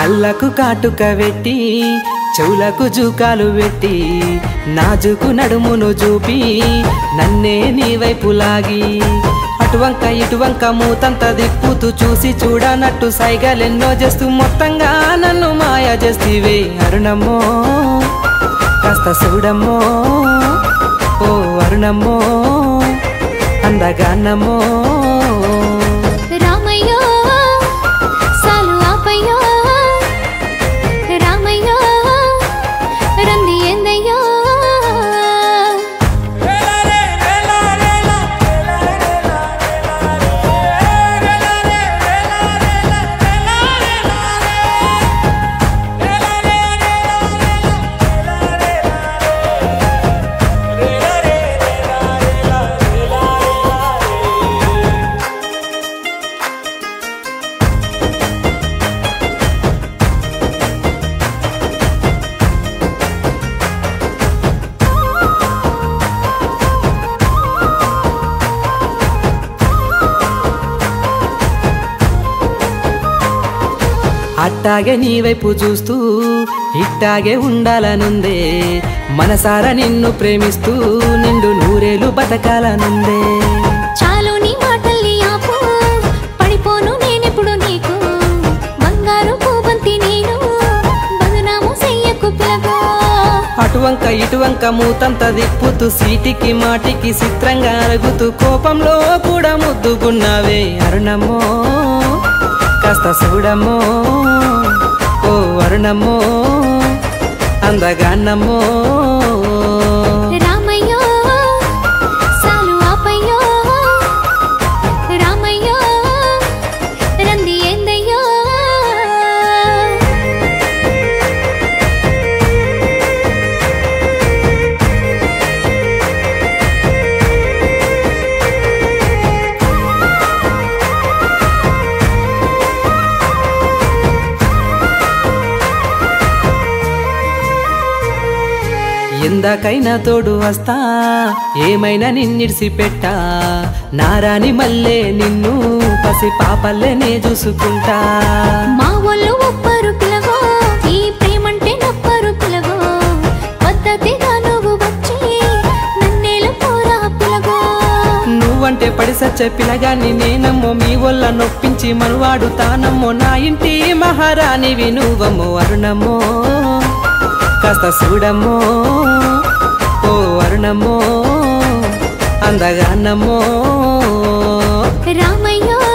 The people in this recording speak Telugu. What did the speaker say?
కళ్ళకు కాటుక పెట్టి చెవులకు జూకాలు పెట్టి నాజుకు నడుమును చూపి నన్నే నీ వైపు లాగి అటువంక ఇటువంక మూతంత దిప్పుతూ చూసి చూడనట్టు సైగలెన్నో చేస్తూ మొత్తంగా నన్ను మాయ చేస్తీవే అరుణమ్మో కాస్త చూడమ్మో ఓ అరుణమ్మో అందగానమ్మో రామయ్యో సాలు ఆపయ్యో రామయ్యో రంది ఏందయ్యో అట్టాగే నీ వైపు చూస్తూ ఇట్టాగే ఉండాలనుందే మనసారా నిన్ను ప్రేమిస్తూ నిండు నూరేలు బతకాలనుందే చాలు నీ మాటల్ని ఆపు పడిపోను నేనెప్పుడు నీకు బంగారు పూబంతి నేను బదునాము చెయ్యకు పిలగో అటువంక ఇటువంక మూతంత దిప్పుతూ సీటికి మాటికి చిత్రంగా అరుగుతూ కోపంలో కూడా ముద్దుకున్నావే అరుణమ్మో కాస్త చూడమ్మో ఓ అరుణమ్మో అందగాన్నమ్మో రామయ్యో సాలు ఆపయ్యో రామయ్యో రంది ఏందయ్యో ఎందాకైనా తోడు వస్తా ఏమైనా నిన్నిడిసి పెట్టా నారాని మల్లే నిన్ను పసి పాపల్లే చూసుకుంటా మా వాళ్ళు ఒప్పరు పిలగో ఈ ప్రేమంటే నొప్పరు పిలగో పద్ధతిగా నువ్వు వచ్చి నన్నేలు పోరా పిలగో నువ్వంటే పడి సచ్చే పిలగాన్ని నేనమ్మో మీ వల్ల నొప్పించి మనువాడు తానమ్మో నా ఇంటి మహారాణివి నువ్వమ్మో అరుణమ్మో కాస్త చూడమ్మో ఓ అరుణమ్మో అందగానమ్మో రామయ్యో